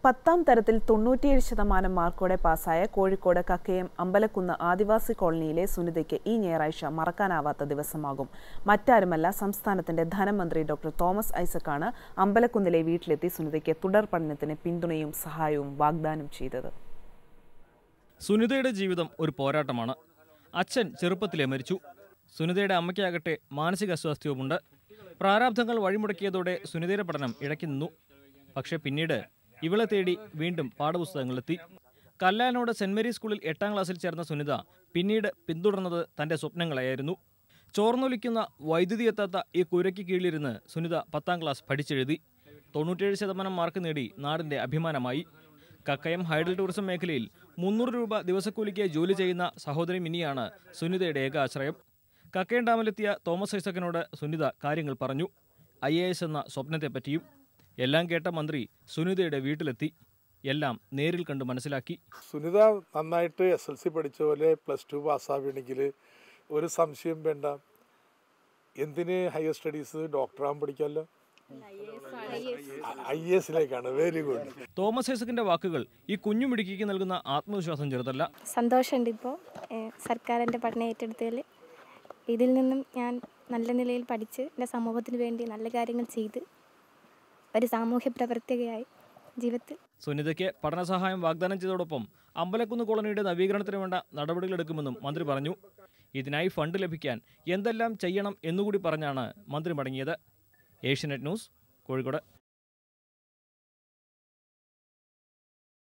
പത്താം തരത്തിൽ തൊണ്ണൂറ്റിയേഴ് ശതമാനം മാർക്കോടെ പാസ്സായ കോഴിക്കോട് കക്കയം അമ്പലക്കുന്ന് ആദിവാസി കോളനിയിലെ സുനിതയ്ക്ക് ഈ ഞായറാഴ്ച മറക്കാനാവാത്ത ദിവസമാകും മറ്റാരുമല്ല സംസ്ഥാനത്തിന്റെ ധനമന്ത്രി ഡോക്ടർ തോമസ് ഐസക്കാണ് അമ്പലക്കുന്നിലെ വീട്ടിലെത്തി സുനിതയ്ക്ക് തുടർ പഠനത്തിന് പിന്തുണയും സഹായവും വാഗ്ദാനം ചെയ്തത് സുനിതയുടെ ജീവിതം ഒരു പോരാട്ടമാണ് അച്ഛൻ ചെറുപ്പത്തിലേ മരിച്ചു സുനിതയുടെ അമ്മയ്ക്കാകട്ടെ മാനസിക അസ്വാസ്ഥ്യവുമുണ്ട് പ്രാരാബ്ധങ്ങൾ വഴിമുടക്കിയതോടെ സുനിതയുടെ പഠനം ഇടയ്ക്ക് നിന്നു പക്ഷേ പിന്നീട് ഇവളെ തേടി വീണ്ടും പാഠപുസ്തകങ്ങളെത്തി കല്ലാനോട് സെന്റ് മേരീസ് സ്കൂളിൽ എട്ടാം ക്ലാസ്സിൽ ചേർന്ന സുനിത പിന്നീട് പിന്തുടർന്നത് തന്റെ സ്വപ്നങ്ങളായിരുന്നു ചോർന്നൊലിക്കുന്ന വൈദ്യുതി എത്താത്ത ഈ കുരയ്ക്ക് കീഴിലിരുന്ന് സുനിത പത്താം ക്ലാസ് പഠിച്ചെഴുതി തൊണ്ണൂറ്റേഴ് ശതമാനം മാർക്ക് നേടി നാടിന്റെ അഭിമാനമായി കക്കയം ഹൈഡൽ ടൂറിസം മേഖലയിൽ മുന്നൂറ് രൂപ ദിവസക്കൂലിക്ക് ജോലി ചെയ്യുന്ന സഹോദരി മിനിയാണ് സുനിതയുടെ ഏക ആശ്രയം കക്കയം ഡാമിലെത്തിയ തോമസ് ഐസക്കിനോട് സുനിത കാര്യങ്ങൾ പറഞ്ഞു ഐ എ എസ് എന്ന സ്വപ്നത്തെപ്പറ്റിയും എല്ലാം കേട്ട മന്ത്രി സുനിതയുടെ വീട്ടിലെത്തി എല്ലാം നേരിൽ കണ്ട് മനസ്സിലാക്കി സുനിത നന്നായിട്ട് എസ് എൽ സി പഠിച്ച പോലെ പ്ലസ് ടു പാസ്സാവുകയാണെങ്കിൽ ഒരു സംശയം വേണ്ട എന്തിന് ഹയർ സ്റ്റഡീസ് ഡോക്ടറാകാൻ പഠിക്കാമല്ലോ ഐ എസിലേക്കാണ് വെരി ഗുഡ് തോമസ് ഐസക്കിന്റെ വാക്കുകൾ ഈ കുഞ്ഞുമിടുക്കിക്ക് നൽകുന്ന ആത്മവിശ്വാസം ചെറുതല്ല സന്തോഷമുണ്ട് ഇപ്പോൾ സർക്കാർ എൻ്റെ പഠനം ഏറ്റെടുത്തതിൽ ഇതിൽ നിന്നും ഞാൻ നല്ല നിലയിൽ പഠിച്ച് എൻ്റെ സമൂഹത്തിന് വേണ്ടി നല്ല കാര്യങ്ങൾ ചെയ്ത് ഒരു സാമൂഹ്യ പ്രവർത്തകയായി ജീവിതത്തിൽ സുനിതയ്ക്ക് പഠനസഹായം വാഗ്ദാനം ചെയ്തതോടൊപ്പം അമ്പലക്കുന്ന് കോളനിയുടെ നവീകരണത്തിന് വേണ്ട നടപടികളെടുക്കുമെന്നും മന്ത്രി പറഞ്ഞു ഇതിനായി ഫണ്ട് ലഭിക്കാൻ എന്തെല്ലാം ചെയ്യണം എന്നുകൂടി പറഞ്ഞാണ് മന്ത്രി മടങ്ങിയത് ഏഷ്യനെറ്റ് ന്യൂസ് കോഴിക്കോട്